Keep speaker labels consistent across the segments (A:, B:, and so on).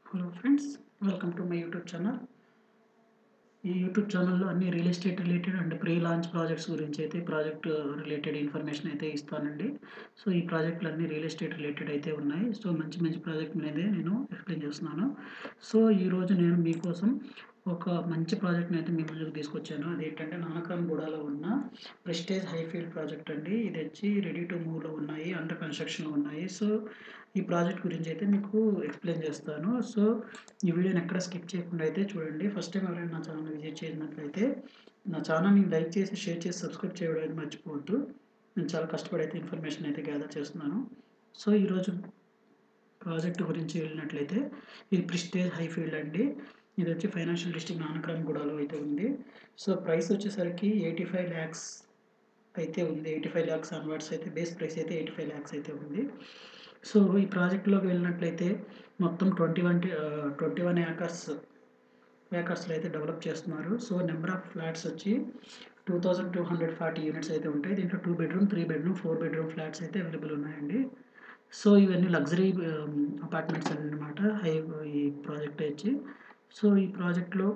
A: hello friends welcome to my YouTube channel ఈ YouTube ఛానల్లో అన్ని real estate related and pre launch projects గురించి అయితే ప్రాజెక్ట్ రిలేటెడ్ ఇన్ఫర్మేషన్ అయితే ఇస్తానండి సో ఈ ప్రాజెక్టులు అన్ని రియల్ ఎస్టేట్ రిలేటెడ్ అయితే ఉన్నాయి సో మంచి మంచి ప్రాజెక్ట్ మీదే నేను ఎక్స్ప్లెయిన్ చేస్తున్నాను సో ఈరోజు నేను మీకోసం ఒక మంచి ప్రాజెక్ట్ని అయితే మీ ముందుకు తీసుకొచ్చాను అది ఏంటంటే నానక్రామ్ గూడలో ఉన్న ప్రెస్టేజ్ హైఫీల్డ్ ప్రాజెక్ట్ అండి ఇది వచ్చి రెడీ టు మూవ్లో ఉన్నాయి అండర్ కన్స్ట్రక్షన్లో ఉన్నాయి సో ఈ ప్రాజెక్ట్ గురించి అయితే మీకు ఎక్స్ప్లెయిన్ చేస్తాను సో ఈ వీడియోని ఎక్కడ స్కిప్ చేయకుండా అయితే చూడండి ఫస్ట్ టైం ఎవరైనా నా ఛానల్ విజిట్ చేసినట్లయితే నా ఛానల్ని లైక్ చేసి షేర్ చేసి సబ్స్క్రైబ్ చేయడం అయితే మర్చిపోవద్దు నేను చాలా కష్టపడి అయితే ఇన్ఫర్మేషన్ అయితే గ్యాదర్ చేస్తున్నాను సో ఈరోజు ప్రాజెక్ట్ గురించి వెళ్ళినట్లయితే ఇది ప్రిస్టేజ్ హైఫీల్డ్ అండి ఇది వచ్చి ఫైనాన్షియల్ డిస్ట్రిక్ట్ నానక్రామ్ గూడలో అయితే ఉంది సో ప్రైస్ వచ్చేసరికి ఎయిటీ ఫైవ్ ల్యాక్స్ అయితే ఉంది ఎయిటీ ఫైవ్ ల్యాక్స్ అన్వర్డ్స్ అయితే బేస్ ప్రైస్ అయితే ఎయిటీ ఫైవ్ ల్యాక్స్ అయితే ఉంది సో ఈ ప్రాజెక్ట్లోకి వెళ్ళినట్లయితే మొత్తం twenty one twenty one acres ఏకర్స్లో అయితే డెవలప్ చేస్తున్నారు సో నెంబర్ ఆఫ్ ఫ్లాట్స్ వచ్చి two thousand two hundred forty units అయితే ఉంటాయి దీంట్లో two bedroom three bedroom four bedroom flats అయితే అవైలబుల్ ఉన్నాయండి సో ఇవన్నీ లగ్జరీ అపార్ట్మెంట్స్ అనమాట హై ఈ ప్రాజెక్ట్ వచ్చి సో ఈ ప్రాజెక్ట్లో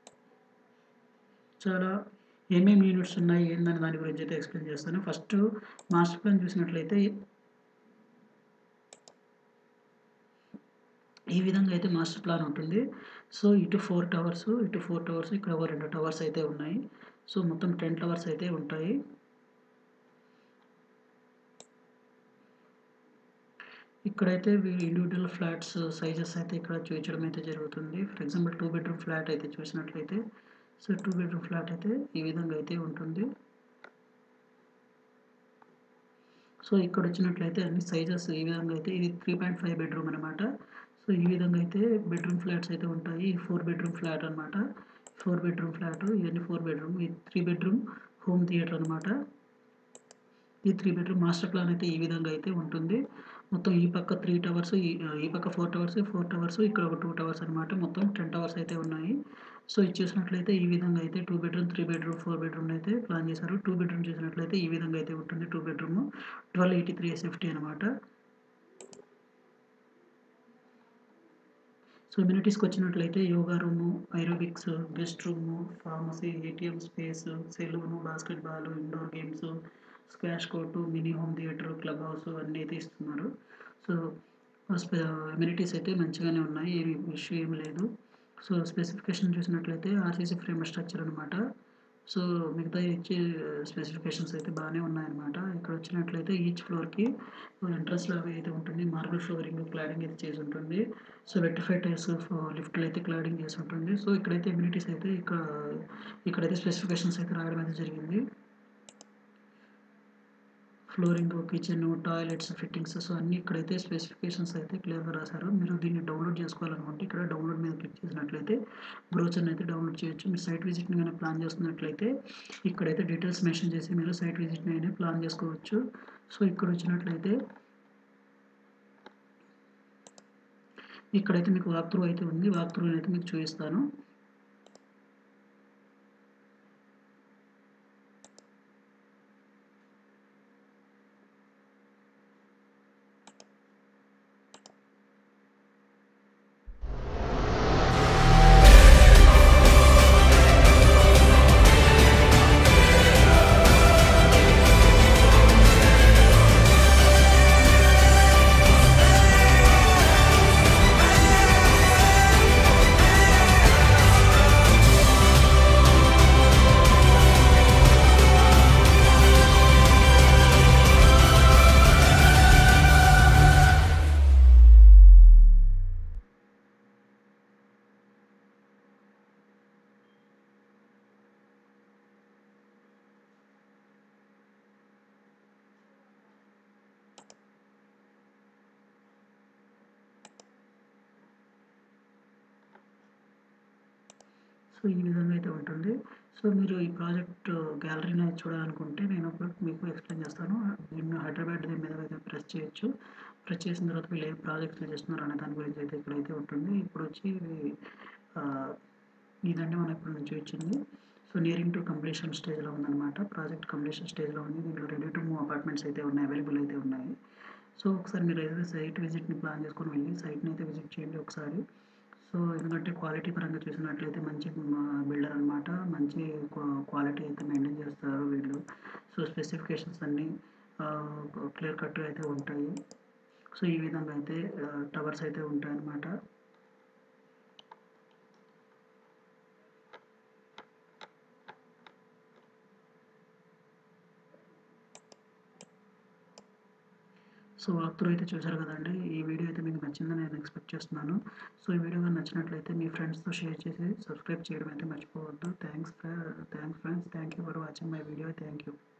A: చాలా ఏమేమి యూనిట్స్ ఉన్నాయి ఏందని దాని గురించి అయితే ఎక్స్ప్లెయిన్ చేస్తాను ఫస్ట్ మాస్టర్ ప్లాన్ చూసినట్లయితే ఈ విధంగా అయితే మాస్టర్ ప్లాన్ ఉంటుంది సో ఇటు ఫోర్ టవర్స్ ఇటు ఫోర్ టవర్స్ ఇక్కడ ఒక రెండు టవర్స్ అయితే ఉన్నాయి సో మొత్తం టెన్ టవర్స్ అయితే ఉంటాయి ఇక్కడైతే ఇండివిజువల్ ఫ్లాట్స్ సైజెస్ అయితే ఇక్కడ చూపించడం అయితే జరుగుతుంది for example two bedroom flat అయితే చూసినట్లయితే సో టూ బెడ్రూమ్ ఫ్లాట్ అయితే ఈ విధంగా అయితే ఉంటుంది సో ఇక్కడ వచ్చినట్లయితే అన్ని సైజెస్ ఈ విధంగా అయితే ఇది త్రీ పాయింట్ ఫైవ్ బెడ్రూమ్ అనమాట సో ఈ విధంగా అయితే బెడ్రూమ్ ఫ్లాట్స్ అయితే ఉంటాయి ఈ ఫోర్ బెడ్రూమ్ ఫ్లాట్ అనమాట ఫోర్ బెడ్రూమ్ ఫ్లాట్ ఇవన్నీ ఫోర్ బెడ్రూమ్ ఈ త్రీ బెడ్రూమ్ హోమ్ థియేటర్ అనమాట ఈ త్రీ బెడ్రూమ్ మాస్టర్ ప్లాన్ అయితే ఈ విధంగా అయితే ఉంటుంది మొత్తం ఈ పక్క త్రీ టవర్స్ ఈ పక్క ఫోర్ టవర్స్ ఫోర్ టవర్స్ ఇక్కడ ఒక టూ టవర్స్ అనమాట మొత్తం టెన్ టవర్స్ అయితే ఉన్నాయి సో ఇది చూసినట్లయితే ఈ విధంగా అయితే two bedroom three bedroom four bedroom అయితే ప్లాన్ చేశారు టూ బెడ్రూమ్ చేసినట్లయితే ఈ విధంగా అయితే ఉంటుంది two bedroom twelve eighty three SFT అనమాట సో ఇమ్యూనిటీస్కి వచ్చినట్లయితే yoga room aerobics guest room pharmacy ATM space salon basketball indoor games squash court mini home theatre club house అన్నీ అయితే ఇస్తున్నారు సో ఎమ్యూనిటీస్ అయితే మంచిగానే ఉన్నాయి ఏమి ఇష్యూ ఏమి లేదు సో స్పెసిఫికేషన్ చూసినట్లయితే ఆర్సీసీ ఫ్రేమ్ స్ట్రక్చర్ అనమాట సో మిగతా ఇచ్చే స్పెసిఫికేషన్స్ అయితే బాగానే ఉన్నాయన్నమాట ఇక్కడ వచ్చినట్లయితే ఈచ్ ఫ్లోర్కి ఎంట్రన్స్లో అవి అయితే ఉంటుంది మార్బుల్ ఫ్లోరింగ్ క్లాడింగ్ అయితే చేసి ఉంటుంది సో వెట్రిఫైడ్ టైర్స్ లిఫ్ట్లు అయితే క్లాడింగ్ చేసి ఉంటుంది సో ఇక్కడైతే ఇమ్యూనిటీస్ అయితే ఇక్కడ ఇక్కడైతే స్పెసిఫికేషన్స్ అయితే రాయడం అయితే జరిగింది flooring kitchen toilets fittings so అన్ని ఇక్కడైతే స్పెసిఫికేషన్స్ అయితే క్లియర్గా రాశారు మీరు దీన్ని డౌన్లోడ్ చేసుకోవాలనుకుంటే ఇక్కడ డౌన్లోడ్ మీద క్లిక్ చేసినట్లయితే బ్రోచర్ని అయితే డౌన్లోడ్ చేయొచ్చు మీరు సైట్ విజిట్ని కానీ ప్లాన్ చేస్తున్నట్లయితే ఇక్కడైతే డీటెయిల్స్ మెన్షన్ చేసి మీరు సైట్ విజిట్ని అయినా ప్లాన్ చేసుకోవచ్చు సో ఇక్కడ వచ్చినట్లయితే ఇక్కడైతే మీకు వాక్ త్రూ అయితే ఉంది వాక్ త్రూ అయితే మీకు చూపిస్తాను సో ఈ విధంగా అయితే ఉంటుంది సో మీరు ఈ ప్రాజెక్ట్ గ్యాలరీని చూడాలనుకుంటే నేను ఇప్పుడు మీకు ఎక్స్ప్లెయిన్ చేస్తాను దీన్ని హైదరాబాద్ దీని మీద అయితే ప్రెస్ చేయొచ్చు ప్రెస్ చేసిన తర్వాత వీళ్ళు ఏ ప్రాజెక్ట్స్ చేస్తున్నారు అనే దాని గురించి అయితే ఇక్కడైతే ఉంటుంది ఇప్పుడు వచ్చి ఇదండి మనం ఇప్పుడు నుంచి వచ్చింది సో నియరింగ్ టు కంప్లీషన్ స్టేజ్లో ఉందన్నమాట ప్రాజెక్ట్ కంప్లీషన్ స్టేజ్లో ఉంది దీంట్లో రెడీ టు మూవ్ అపార్ట్మెంట్స్ అయితే ఉన్నాయి అవైలబుల్ అయితే ఉన్నాయి సో ఒకసారి మీరు ఏదైతే సైట్ విజిట్ని ప్లాన్ చేసుకొని వెళ్ళి సైట్ని అయితే విజిట్ చేయండి ఒకసారి సో ఎందుకంటే క్వాలిటీ పరంగా చూసినట్లయితే మంచి బిల్డర్ అనమాట మంచి క్వాలిటీ అయితే మెయింటైన్ చేస్తారు వీళ్ళు సో స్పెసిఫికేషన్స్ అన్నీ క్లియర్ కట్గా అయితే ఉంటాయి సో ఈ విధంగా అయితే టవర్స్ అయితే ఉంటాయి అన్నమాట సో వాక్ త్రూ అయితే చూసారు కదండి ఈ వీడియో అయితే మీకు నచ్చిందని నేను ఎక్స్పెక్ట్ చేస్తున్నాను సో ఈ వీడియో కానీ నచ్చినట్లయితే మీ ఫ్రెండ్స్తో షేర్ చేసి సబ్స్క్రైబ్ చేయడం అయితే మర్చిపోవద్దు thanks thanks friends thank you for watching my video thank you